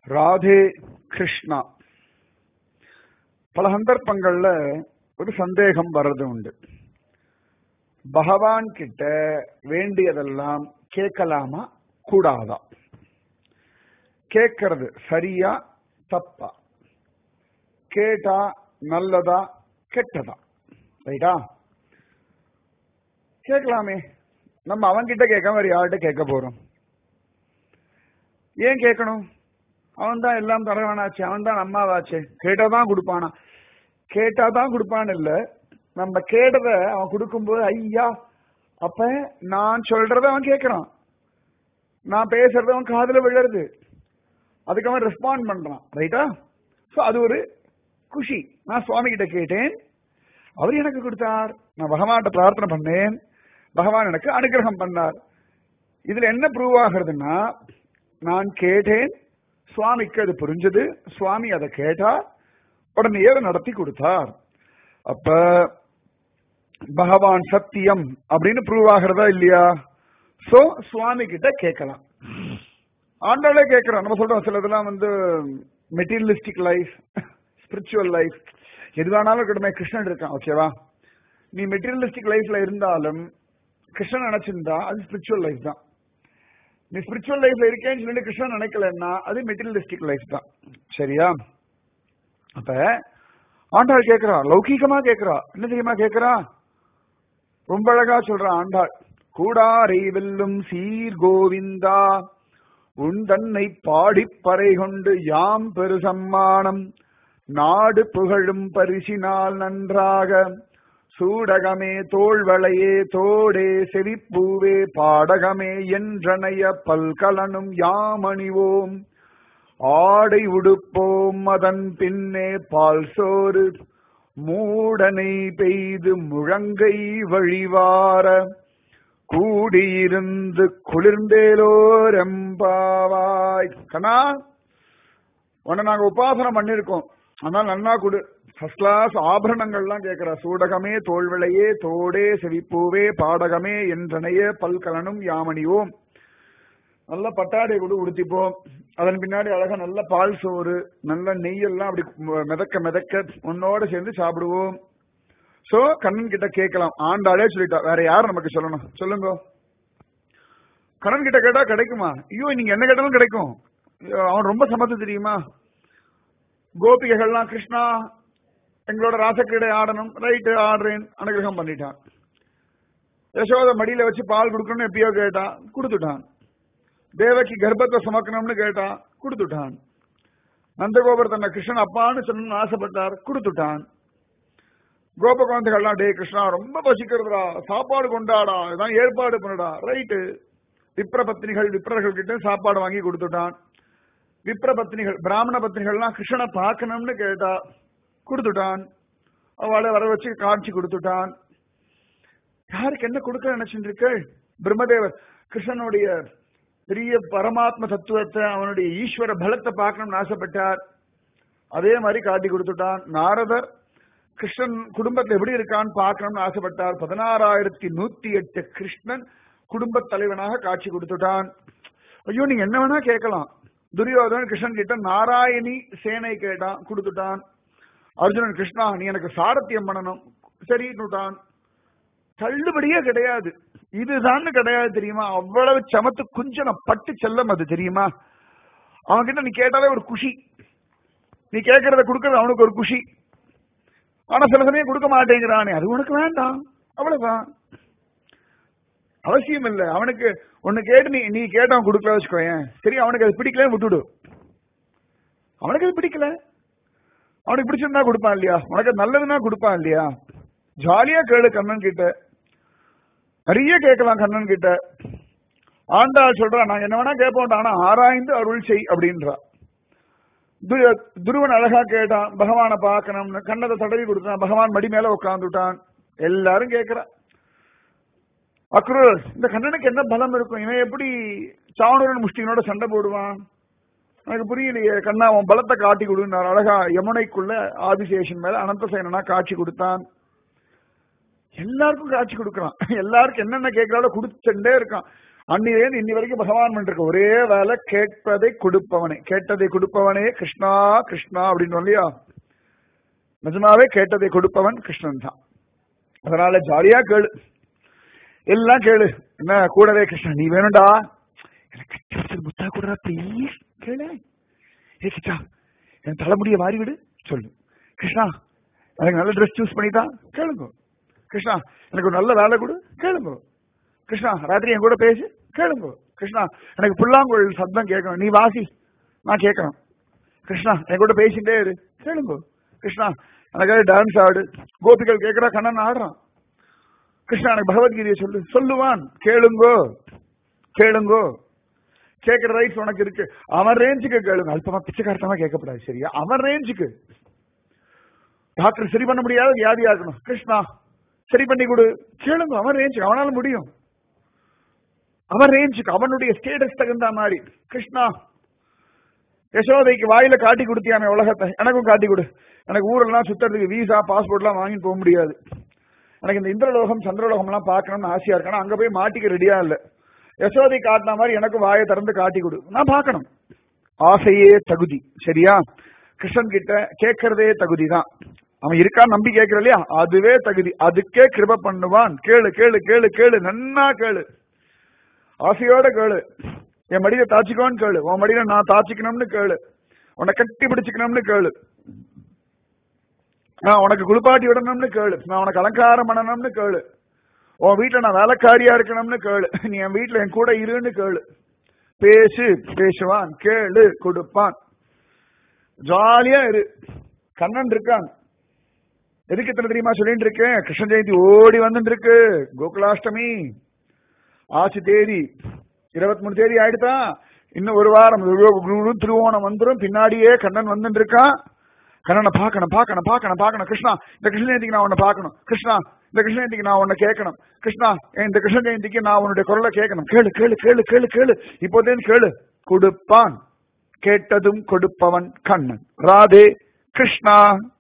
ராதே கிருஷ்ணா பல சந்தர்ப்பங்கள்ல ஒரு சந்தேகம் வர்றது உண்டு பகவான் கிட்ட வேண்டியதெல்லாம் கேட்கலாமா கூடாதா கேட்கறது சரியா தப்பா கேட்டா நல்லதா கெட்டதா ரைட்டா கேட்கலாமே நம்ம அவன்கிட்ட கேட்காம வேற யார்கிட்ட கேட்க போறோம் ஏன் கேட்கணும் அவன் தான் எல்லாம் தரவானாச்சு அவன் தான் அம்மாவாச்சு கேட்டாதான் கொடுப்பானா கேட்டாதான் கொடுப்பான்னு இல்ல நம்ம கேட்டத அவன் கொடுக்கும்போது ஐயா அப்ப நான் சொல்றத அவன் கேட்கறான் நான் பேசுறது அவன் காதுல விழருது அதுக்கு அவன் ரெஸ்பாண்ட் பண்றான் ரைட்டா சோ அது ஒரு குஷி நான் சுவாமி கிட்ட கேட்டேன் அவர் எனக்கு கொடுத்தார் நான் பகவான்கிட்ட பிரார்த்தனை பண்ணேன் பகவான் எனக்கு அனுகிரகம் பண்ணார் இதுல என்ன ப்ரூவ் ஆகுறதுன்னா நான் கேட்டேன் சுவாமிக்கு அது புரிஞ்சது சுவாமி அதை கேட்டார் உடனே அதை நடத்தி கொடுத்தார் அப்ப பகவான் சத்தியம் அப்படின்னு ப்ரூவ் ஆகிறதா இல்லையா சோ சுவாமி கிட்ட கேட்கலாம் ஆண்டாளே கேட்கிறோம் நம்ம சொல்றோம் சிலதெல்லாம் வந்து மெட்டீரியலிஸ்டிக் லைஃப் ஸ்பிரிச்சுவல் லைஃப் எது வேணாலும் இருக்கட்டுமே கிருஷ்ணன் இருக்கான் ஓகேவா நீ மெட்டீரியலிஸ்டிக் லைஃப்ல இருந்தாலும் கிருஷ்ணன் நினைச்சிருந்தா அது ஸ்பிரிச்சுவல் லைஃப் தான் நீ ஸ்பிரிச்சுவல் லைஃப்ல இருக்கேன்னு சொல்லிட்டு கிருஷ்ணன் நினைக்கலன்னா அது மெட்டீரியலிஸ்டிக் லைஃப் தான் சரியா அப்ப ஆண்டாள் கேட்கிறா லௌகீகமா கேட்கிறா என்ன தெரியுமா கேட்கிறா ரொம்ப அழகா சொல்றா ஆண்டாள் கூடாரை வெல்லும் சீர் கோவிந்தா உன் தன்னை பாடிப்பறை கொண்டு யாம் பெரு சம்மானம் நாடு புகழும் பரிசினால் நன்றாக சூடகமே தோள்வளையே தோடே செவிப்பூவே பாடகமே என்றனைய பல்கலனும் யாமணிவோம் ஆடை உடுப்போம் அதன் பின்னே பால் சோறு மூடனை பெய்து முழங்கை வழிவார கூடியிருந்து குளிர்ந்தேலோரெம்பாவாய் கண்ணா உன்னை நாங்க உபாசனம் பண்ணிருக்கோம் ஆனால் நன்னா கொடு ஃபர்ஸ்ட் கிளாஸ் ஆபரணங்கள்லாம் கேட்கிற சூடகமே தோல்விளையே தோடே செவிப்பூவே பாடகமே என்றனைய பல்கலனும் யாமணிவோம் நல்ல பட்டாடை கூட உடுத்திப்போம் அதன் பின்னாடி அழகா நல்ல பால் சோறு நல்ல நெய்யெல்லாம் அப்படி மிதக்க மிதக்க உன்னோட சேர்ந்து சாப்பிடுவோம் சோ கண்ணன் கிட்ட கேட்கலாம் ஆண்டாளே சொல்லிட்டா வேற யார் நமக்கு சொல்லணும் சொல்லுங்க கண்ணன் கிட்ட கேட்டா கிடைக்குமா ஐயோ நீங்க என்ன கேட்டாலும் கிடைக்கும் அவன் ரொம்ப சமத்து தெரியுமா கோபிகைகள்லாம் கிருஷ்ணா எங்களோட ராசக்கிரீடை ஆடணும் ரைட்டு ஆடுறேன் அனுகிரகம் பண்ணிட்டான் யசோத மடியில வச்சு பால் கொடுக்கணும்னு எப்பயோ கேட்டான் கொடுத்துட்டான் தேவகி கர்ப்பத்தை சுமக்கணும்னு கேட்டான் கொடுத்துட்டான் நந்தகோபர் தன்னை கிருஷ்ணன் அப்பான்னு சொல்லணும்னு ஆசைப்பட்டார் கொடுத்துட்டான் கோப குழந்தைகள்லாம் டே கிருஷ்ணா ரொம்ப பசிக்கிறதுடா சாப்பாடு கொண்டாடா இதான் ஏற்பாடு பண்ணடா ரைட்டு விப்ர பத்னிகள் விப்ரர்கள் கிட்ட சாப்பாடு வாங்கி கொடுத்துட்டான் விப்ர பத்னிகள் பிராமண பத்னிகள்லாம் கிருஷ்ணனை பார்க்கணும்னு கேட்டா கொடுத்துட்டான் அவளை வர வச்சு காட்சி கொடுத்துட்டான் யாருக்கு என்ன கொடுக்க நினைச்சுட்டு இருக்க பிரம்மதேவர் கிருஷ்ணனுடைய பெரிய பரமாத்ம தத்துவத்தை அவனுடைய ஈஸ்வர பலத்தை பார்க்கணும்னு ஆசைப்பட்டார் அதே மாதிரி காட்டி கொடுத்துட்டான் நாரதர் கிருஷ்ணன் குடும்பத்தில் எப்படி இருக்கான்னு பார்க்கணும்னு ஆசைப்பட்டார் பதினாறாயிரத்தி நூத்தி எட்டு கிருஷ்ணன் குடும்ப தலைவனாக காட்சி கொடுத்துட்டான் ஐயோ நீங்க என்ன வேணா கேட்கலாம் துரியோதனன் கிருஷ்ணன் கிட்ட நாராயணி சேனை கேட்டான் கொடுத்துட்டான் அர்ஜுனன் கிருஷ்ணா நீ எனக்கு சாரத்தியம் பண்ணணும் சரின்னுட்டான் தள்ளுபடியே கிடையாது இதுதான் கிடையாது தெரியுமா அவ்வளவு சமத்து குஞ்சனம் பட்டு செல்லம் அது தெரியுமா அவன்கிட்ட நீ கேட்டாலே ஒரு குஷி நீ கேட்கறத கொடுக்கறது அவனுக்கு ஒரு குஷி ஆனா சில சமயம் கொடுக்க மாட்டேங்கிறானே அது உனக்கு வேண்டாம் அவ்வளவுதான் அவசியம் இல்ல அவனுக்கு ஒண்ணு கேட்டு நீ நீ கேட்டவன் கொடுக்கல வச்சுக்கோயேன் சரி அவனுக்கு அது பிடிக்கல விட்டுடு அவனுக்கு அது பிடிக்கல அவனுக்கு பிடிச்சிருந்தா கொடுப்பான் இல்லையா உனக்கு அது நல்லதுன்னா கொடுப்பான் இல்லையா ஜாலியா கேளு கண்ணன் கிட்ட நிறைய கேட்கலாம் கண்ணன் கிட்ட ஆண்டாள் சொல்றா நாங்க என்ன வேணா கேட்போம் ஆனா ஆராய்ந்து அருள் செய் அப்படின்றா துருவன் அழகா கேட்டான் பகவானை பார்க்கணும்னு கண்ணத்தை தடவி கொடுத்தான் பகவான் மடி மேல உட்காந்துட்டான் எல்லாரும் கேட்கிறா அக்ரூர் இந்த கண்ணனுக்கு என்ன பலம் இருக்கும் இவன் எப்படி சாவணூரன் முஷ்டினோட சண்டை போடுவான் எனக்கு புரியலையே கண்ணா உன் பலத்தை காட்டி கொடுனார் அழகா யமுனைக்குள்ள ஆதிசேஷன் மேல அனந்தசேனா காட்சி கொடுத்தான் எல்லாருக்கும் காட்சி கொடுக்கறான் எல்லாருக்கும் என்னென்ன கேட்கிறாலோ கொடுத்துட்டே இருக்கான் அன்னிலேருந்து இன்னி வரைக்கும் பகவான் பண்ணிருக்க ஒரே வேலை கேட்பதை கொடுப்பவனே கேட்டதை கொடுப்பவனே கிருஷ்ணா கிருஷ்ணா அப்படின்னு இல்லையா நிஜமாவே கேட்டதை கொடுப்பவன் கிருஷ்ணன் தான் அதனால ஜாலியா கேளு எல்லாம் கேளு என்ன கூடவே கிருஷ்ணன் நீ வேணும்டா எனக்கு கட்டி வச்சது முத்தா கூடா ப்ளீஸ் கேளு ஏ கிட்டா என் தலைமுடிய வாரி விடு சொல்லு கிருஷ்ணா எனக்கு நல்ல ட்ரெஸ் சூஸ் பண்ணிட்டா கேளுங்க கிருஷ்ணா எனக்கு ஒரு நல்ல வேலை கொடு கேளுங்க கிருஷ்ணா ராத்திரி என் கூட பேசு கேளுங்க கிருஷ்ணா எனக்கு புல்லாங்குழல் சத்தம் கேட்கணும் நீ வாசி நான் கேட்கணும் கிருஷ்ணா என் கூட பேசிட்டே இரு கேளுங்க கிருஷ்ணா எனக்காக டான்ஸ் ஆடு கோபிகள் கேட்கறா கண்ணன் ஆடுறான் கிருஷ்ணா எனக்கு பகவத்கீதையை சொல்லு சொல்லுவான் கேளுங்கோ கேளுங்கோ கேட்கிற ரைட்ஸ் உனக்கு இருக்கு அவன் ரேஞ்சுக்கு கேளுங்க அல்பமா பிச்சைக்காரத்தமா கேட்கப்படாது சரியா அவன் ரேஞ்சுக்கு டாக்டர் சரி பண்ண முடியாத வியாதியா இருக்கணும் கிருஷ்ணா சரி பண்ணி கொடு கேளுங்க அவன் ரேஞ்சுக்கு அவனால முடியும் அவன் ரேஞ்சுக்கு அவனுடைய ஸ்டேட்டஸ் தகுந்த மாதிரி கிருஷ்ணா யசோதைக்கு வாயில காட்டி கொடுத்தியான உலகத்தை எனக்கும் காட்டி கொடு எனக்கு ஊரெல்லாம் சுத்துறதுக்கு வீசா பாஸ்போர்ட்லாம் வாங்கிட்டு போக முடியாது எனக்கு இந்த இந்திரலோகம் சந்திரலோகம் எல்லாம் பார்க்கணும்னு ஆசையா இருக்கு ஆனா அங்க போய் மாட்டிக்க ரெடியா இல்ல யசோதை காட்டின மாதிரி எனக்கும் வாயை திறந்து காட்டி கொடு நான் பார்க்கணும் ஆசையே தகுதி சரியா கிருஷ்ணன் கிட்ட கேட்கறதே தகுதி தான் அவன் இருக்கா நம்பி கேட்கற இல்லையா அதுவே தகுதி அதுக்கே கிருப பண்ணுவான் கேளு கேளு கேளு கேளு நன்னா கேளு ஆசையோட கேளு என் மடியில தாச்சிக்கோன்னு கேளு உன் மடியில நான் தாச்சிக்கணும்னு கேளு உன்னை கட்டி பிடிச்சிக்கணும்னு கேளு நான் உனக்கு குளிப்பாட்டி விடணும்னு கேளு நான் உனக்கு அலங்காரம் பண்ணணும்னு கேளு உன் வீட்டுல நான் வேலைக்காரியா இருக்கணும்னு கேளு நீ என் வீட்டுல என் கூட இருன்னு கேளு பேசு பேசுவான் கேளு கொடுப்பான் ஜாலியா இரு கண்ணன் இருக்கான் எதுக்கு இத்தனை தெரியுமா சொல்லிட்டு இருக்கேன் கிருஷ்ண ஜெயந்தி ஓடி வந்துட்டு இருக்கு கோகுலாஷ்டமி ஆச்சு தேதி இருபத்தி மூணு தேதி ஆயிடுதா இன்னும் ஒரு வாரம் திருவோணம் வந்துடும் பின்னாடியே கண்ணன் வந்துட்டு இருக்கான் கண்ணனை பார்க்கணும் பார்க்கணும் பார்க்கணும் பார்க்கணும் கிருஷ்ணா இந்த கிருஷ்ண ஜெயந்திக்கு நான் உன்னை பார்க்கணும் கிருஷ்ணா இந்த கிருஷ்ண ஜெயந்திக்கு நான் உன்னை கேட்கணும் கிருஷ்ணா இந்த கிருஷ்ண ஜெயந்திக்கு நான் உன்னுடைய குரலை கேட்கணும் கேளு கேளு கேளு கேளு கேளு இப்போதே கேளு கொடுப்பான் கேட்டதும் கொடுப்பவன் கண்ணன் ராதே கிருஷ்ணா